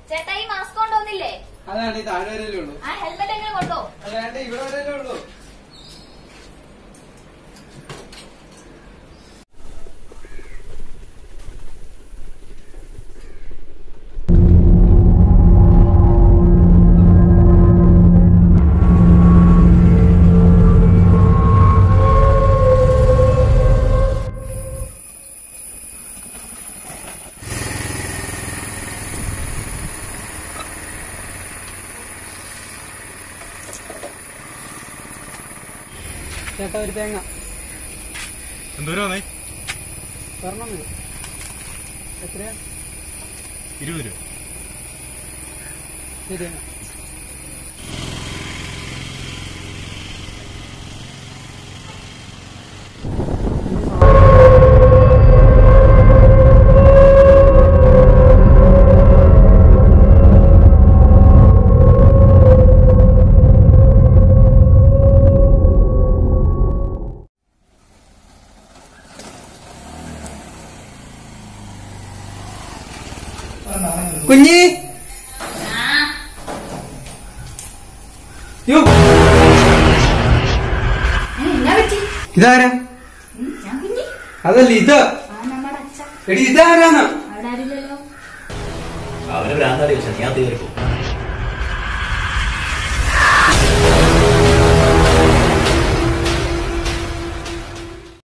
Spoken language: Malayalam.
ചേട്ടാ ഈ മാസ്ക് കൊണ്ടുവന്നില്ലേ അതാണ് ഈ താഴെ വരല്ലേ ഉള്ളൂ ആ ഹെൽമെറ്റ് എങ്ങനെ കൊണ്ടോ അല്ലാണ്ട് ഇവിടെ വരല്ലേ ഉള്ളൂ ചേട്ടാ ഒരു തേങ്ങ എന്തോരാന്നേ സ്വർണ്ണം മതി എത്രയാ ഇരുപത് രൂപ ശരിയാണ് കുഞ്ഞി യ്യോ, എന്നാ പറ്റി ഇതാരാ ഉം, ഞാൻ കുഞ്ഞി അതല്ല ഇത് ആ നമ്മുടെ അച്ഛ എടി ഇതാരാന്ന് അവിടെ ആരില്ലല്ലോ അവന് ഭ്രാന്താടി വെച്ചാൽ നീ അത് കയറിപ്പോ